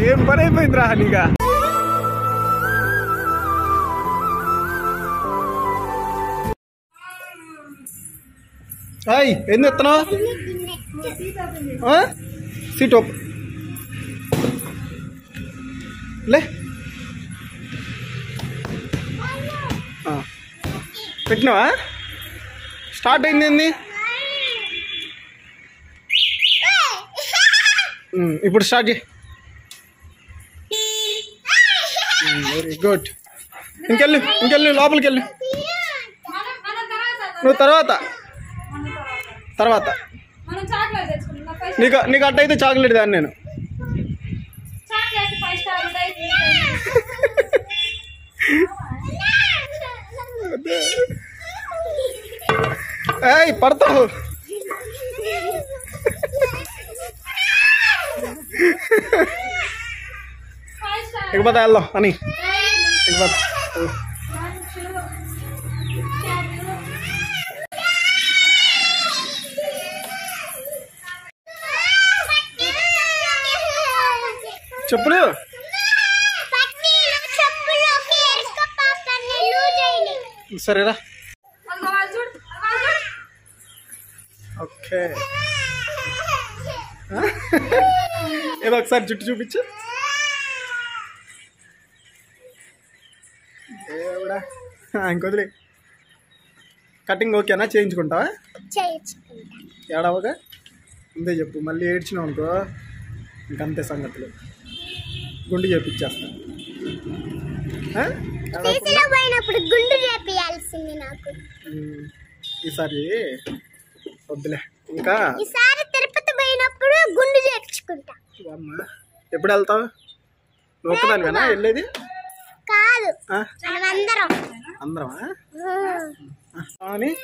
ఏం పని అయిపోయిందిరా నీగా హాయ్ ఏం తెస్తున్నావు సీట్ ఓప్ లే ఆ. పెట్టినావా స్టార్ట్ అయింది ఏంది ఉమ్, ఇప్పుడు స్టార్ట్ చేయి వెరీ గుడ్ ఇంకెళ్ళు ఇంకెళ్ళు లోపలికి వెళ్ళు మనం మనం తర్వాత నువ్వు తర్వాత తర్వాత మనం చాక్లెట్ తెచ్చుకుందాం ఫైవ్ నీకు నీకు అట్టయితే చాక్లెట్ దాన్ని నేను చాక్లెట్ ఫైవ్ స్టార్ ఉంటాయి ఏయ్ పడతావు ఫైవ్ స్టార్ ఇకపోతే వెళ్దాం అని ఇకపోతే చెప్పులు సరేరా చూడు వాళ్ళు చూడు ఓకే ఏదో ఒకసారి జుట్టు చూపించు దేవుడా ఆ, ఇంకొదిలే కటింగ్ ఓకేనా చేయించుకుంటావా ఏడవగా ముందే చెప్పు మళ్ళీ ఏడ్చినావు అనుకో ఇంకంతే సంగతులు గుండు చేపించేస్తా ఆ? ఏడవకుండా? పోయినప్పుడు గుండు చేపియాల్సింది నాకు ఉమ్, ఈసారి వద్దులే ఇంకా ఈసారి తిరుపతి పోయినప్పుడు గుండు చేపించుకుంటా అమ్మ ఎప్పుడు వెళ్తావు నువ్వు ఒక్కదానివేనా వెళ్ళేది కాదు ఆ? మనమందరం అందరమా ఆ, అని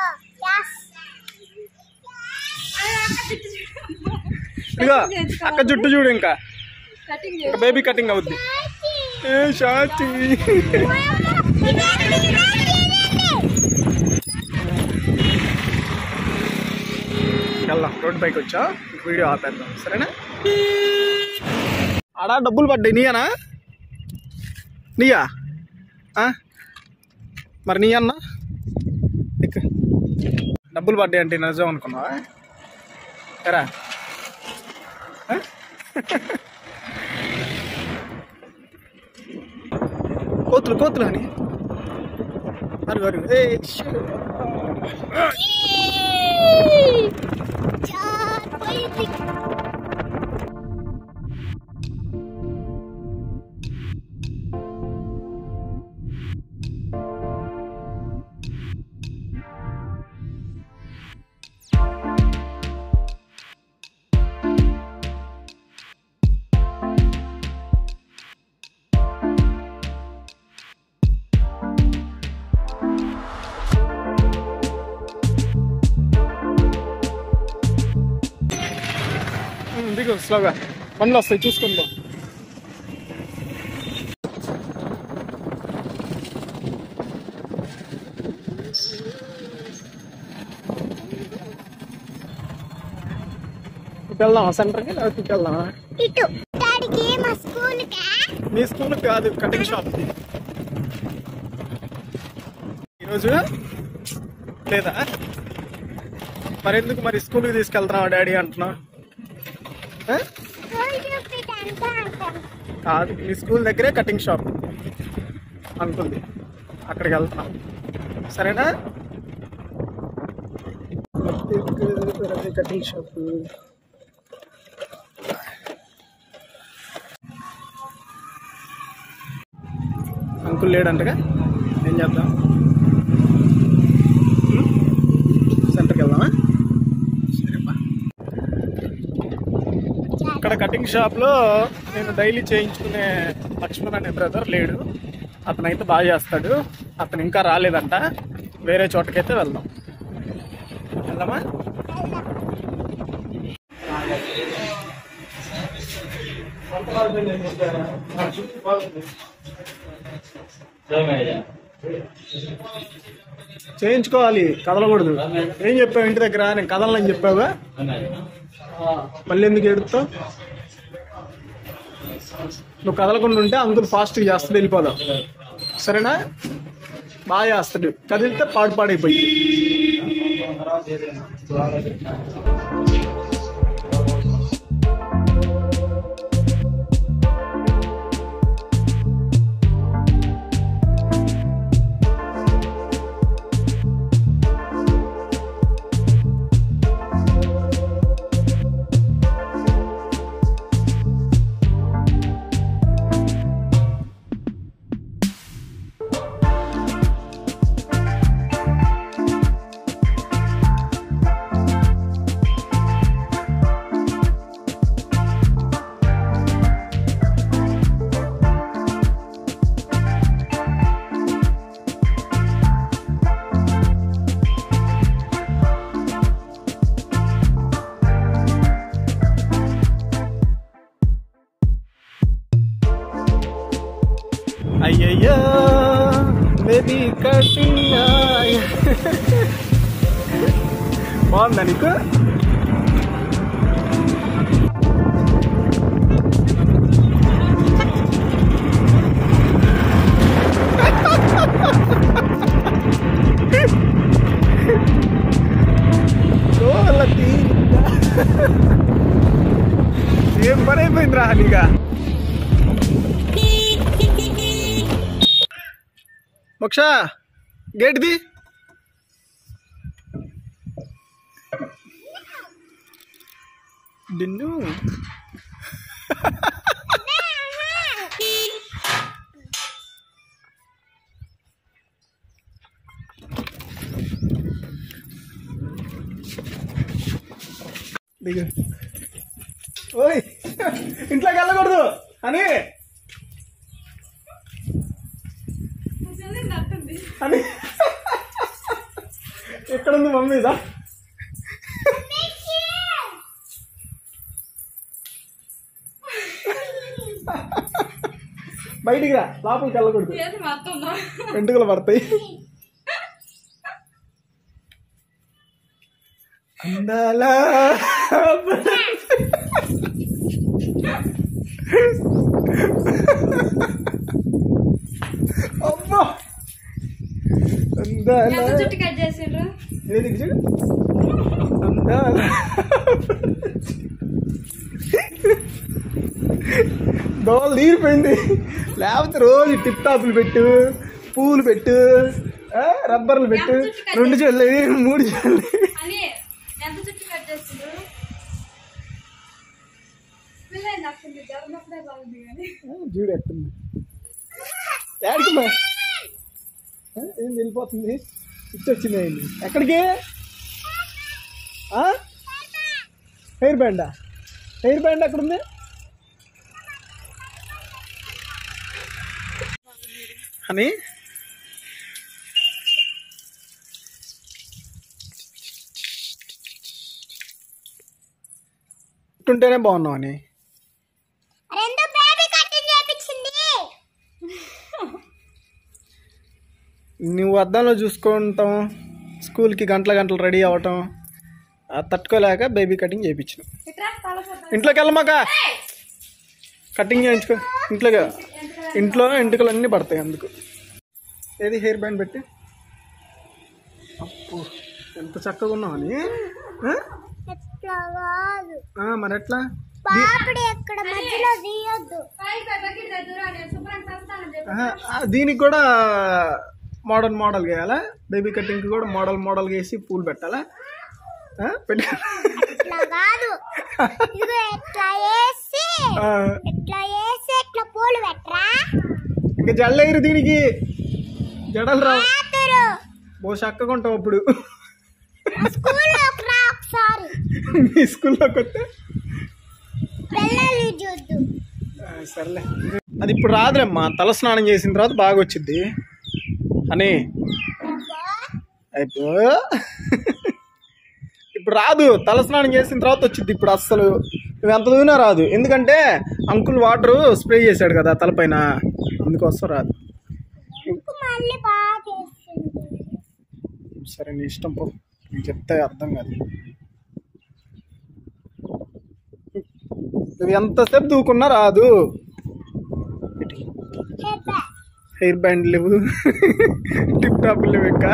ఇదిగో అక్క జుట్టు చూడు ఇంకా కటింగ్ ఇంకా బేబీ కటింగ్ అవుద్ది ఏ షాచి వెళ్దాం రోడ్ బైక్ వచ్చా వీడియో ఆపేద్దాం సరేనా ఆడా డబ్బులు పడ్డాయి నీయనా నీయా ఆ? మరి నీ అన్న ఎక్కు. డబ్బులు పడ్డాయి అంటే నిజం అనుకున్నావా ఎరా ఆ? కోతులు కోతులు అని అరుగు అరుగు ఏ షూ. ఉమ్, దిగు స్లోగా పనులు వస్తాయి చూసుకుందాం ఇటు వెళ్దామా సెంటర్కి లేకపోతే ఇటు వెళ్దామా ఇటు డాడీకి మా స్కూల్కి మీ స్కూల్ కాదు కటింగ్ షాప్ ఈరోజు లేదా మరి ఎందుకు మరి స్కూల్కి తీసుకెళ్తున్నావు డాడీ అంటున్నావు ఆ? కాదు మీ స్కూల్ దగ్గరే కటింగ్ షాప్ అనుకుంది అక్కడికి వెళ్తున్నాం సరేనా కటింగ్ షాప్ అంకుల్ లేడంటగా ఏం చేద్దాం సెంటర్కి వెళ్దామా సరేపా ఇక్కడ కటింగ్ షాప్లో నేను డైలీ చేయించుకునే లక్ష్మణ్ అనే బ్రదర్ లేడు అతనైతే బాగా చేస్తాడు అతను ఇంకా రాలేదంట వేరే చోటకైతే వెళ్దాం వెళ్దామా చేయించుకోవాలి కదలకూడదు ఏం చెప్పావు ఇంటి దగ్గర నేను కదలని చెప్పావుగా మళ్ళీ ఎందుకు ఎడుతావు నువ్వు కదలకుండా ఉంటే అంకుల్ ఫాస్ట్గా చేస్తాడు వెళ్ళిపోదాం సరేనా బాగా చేస్తాడు కదిలితే పాడు పాడైపోయి అయ్యయ్యో బేబీ కటింగ్ బాగుందా నీకు దోల తీరిందా? ఏం పని అయిపోయింది రా నీగా మోక్ష గేట్ది డిన్ను దిగు ఓయ్ ఇంట్లోకి వెళ్ళకూడదు అని అని ఎక్కడుంది మమ్మీదా బయటికి రా లోపలికి వెళ్ళకూడదు ఏది మాత్రం వెంట్రుకలు పడతాయి అందాల అమ్మా అందాల ఎంత జుట్టు కట్ చేసిండ్రు ఏది చూడు అందాల దోవలు తీరిపోయింది లేకపోతే రోజు టిప్ టాప్లు పెట్టు పూలు పెట్టు ఆ, రబ్బర్లు పెట్టు రెండు చెల్లి మూడు చెల్లి అని ఎంత జుట్టు కట్ చేసిండ్రు పిల్లలు అప్పుడు జరిగినప్పుడే బాగుంది కానీ చూడు ఎట్టుంది ఏడికమ్మా ఆ, ఏం వెళ్ళిపోతుంది ఇచ్చి వచ్చింది అయింది ఎక్కడికి హెయిర్ బ్యాండా హెయిర్ బ్యాండ్ ఎక్కడుంది అని ఉంటేనే బాగున్నావు అని రెండు బేబీ కటింగ్ చేపించింది నువ్వు అద్దంలో చూసుకుంటాం స్కూల్కి గంటల గంటలు రెడీ అవ్వటం అది తట్టుకోలేక బేబీ కటింగ్ చేయించిన ఇట్రా తల సొట్ట. ఇంట్లోకి వెళ్ళమాక కటింగ్ చేయించుకో ఇంట్లోకి ఇంట్లో ఎంటుకలు అన్నీ పడతాయి అందుకు ఏది హెయిర్ బ్యాండ్ పెట్టి అప్పు ఎంత చక్కగా ఉన్నావు అని ఆ? ఎట్లా కాదు ఆ, మరి ఎట్లా పాపడి ఎక్కడ మధ్యలో తీయొద్దు పైకి బకెట్ దగ్గర నేను శుభ్రం చేస్తానని చెప్పి ఆహా, ఆ, దీనికి కూడా మోడల్ మోడల్ వేయాలా బేబీ కటింగ్కి కూడా మోడల్ మోడల్ వేసి పూలు పెట్టాలా ఆ, పెట్టు ఇట్లా కాదు ఇదిగో ఎట్లా వేసి ఆ, ఎట్లా వేసి ఎట్లా పూలు పెట్టరా ఇంకా జల్లేరు దీనికి జడలు రావు పాతరు ఓ చక్కగా ఉంటావు అప్పుడు స్కూల్లో రా ఒకసారి మీ స్కూల్లోకి వస్తే పిల్లలు చూద్దు ఆ, సర్లే అది ఇప్పుడు రాదులేమ్మా తల స్నానం చేసిన తర్వాత బాగా వచ్చింది అని అయిపో ఇప్పుడు రాదు తల స్నానం చేసిన తర్వాత వచ్చింది ఇప్పుడు అస్సలు నువ్వు ఎంత దూనా రాదు ఎందుకంటే అంకుల్ వాటర్ స్ప్రే చేశాడు కదా తలపైన అందుకోసం రాదు మళ్ళీ బాగా చేస్తుంది సరే నీ ఇష్టం పో నీకు చెప్తే అర్థం కాదు నువ్వు ఎంతసేపు దూకున్నా రాదు హెయిర్ బ్యాండ్ లేవు టిప్ టాప్ లేవు ఇంకా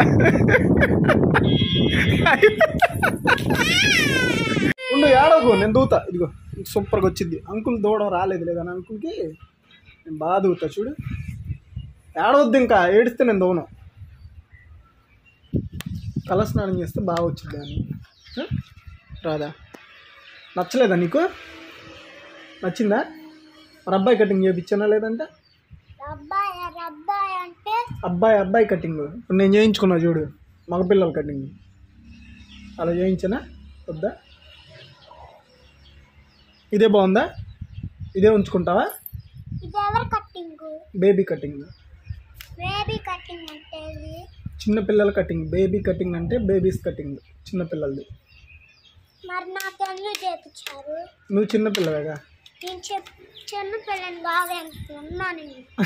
ఉండు ఏడవకు నేను దూతా ఇదిగో సూపర్గా వచ్చింది అంకుల్ దూడం రాలేదు లేదని అంకుల్కి నేను బాగా దూతా చూడు ఏడవద్దు ఇంకా ఏడిస్తే నేను దూను తల స్నానం చేస్తే బాగా వచ్చింది అని ఆ? రాదా నచ్చలేదా నీకు నచ్చిందా మరి అబ్బాయి కటింగ్ చేయించానా లేదంటే అబ్బాయి అబ్బాయి అంటే అబ్బాయి అబ్బాయి కటింగ్ ఇప్పుడు నేను చేయించుకున్నా చూడు మగపిల్లల కటింగ్ అలా చేయించనా వద్దా ఇదే బాగుందా ఇదే ఉంచుకుంటావా ఇది ఎవరు cutting baby cutting baby cutting అంటే ఇది చిన్న పిల్లల కటింగ్ బేబీ కటింగ్ అంటే బేబీస్ కటింగ్ చిన్న పిల్లలది మరి నాకు ఎందుకు చేపించారు నువ్వు చిన్న పిల్లవేగా నేను చెప్ చిన్న పిల్లని బాగా ఉన్నాను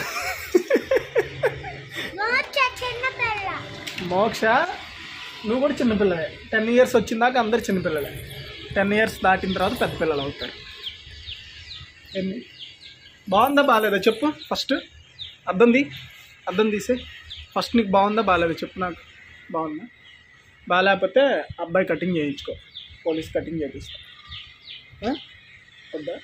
మోక్ష చిన్న పిల్ల మోక్ష నువ్వు కూడా చిన్నపిల్లవే టెన్ ఇయర్స్ వచ్చిందాక అందరు చిన్నపిల్లలే టెన్ ఇయర్స్ దాటిన తర్వాత పెద్ద పిల్లలు అవుతారు ఎన్ని బాగుందా బాగాలేదా చెప్పు ఫస్ట్ అద్దంది అద్దం తీసే ఫస్ట్ నీకు బాగుందా బాగాలేదా చెప్పు నాకు బాగుందా బాగాలేకపోతే అబ్బాయి కటింగ్ చేయించుకో పోలీస్ కటింగ్ చేపిస్తా ఆ? వద్దా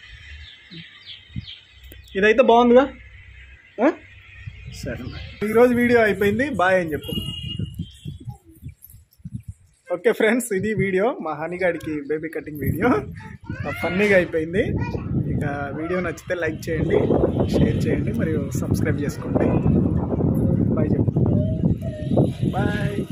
ఇదైతే బాగుందిగా ఆ? సరే మరి. ఈరోజు వీడియో అయిపోయింది బాయ్ అని చెప్పు ఓకే ఫ్రెండ్స్ ఇది వీడియో మా హనీగాడికి బేబీ కటింగ్ వీడియో ఫన్నీగా అయిపోయింది ఇక వీడియో నచ్చితే లైక్ చేయండి షేర్ చేయండి మరియు సబ్స్క్రైబ్ చేసుకోండి బాయ్ చెప్పు బాయ్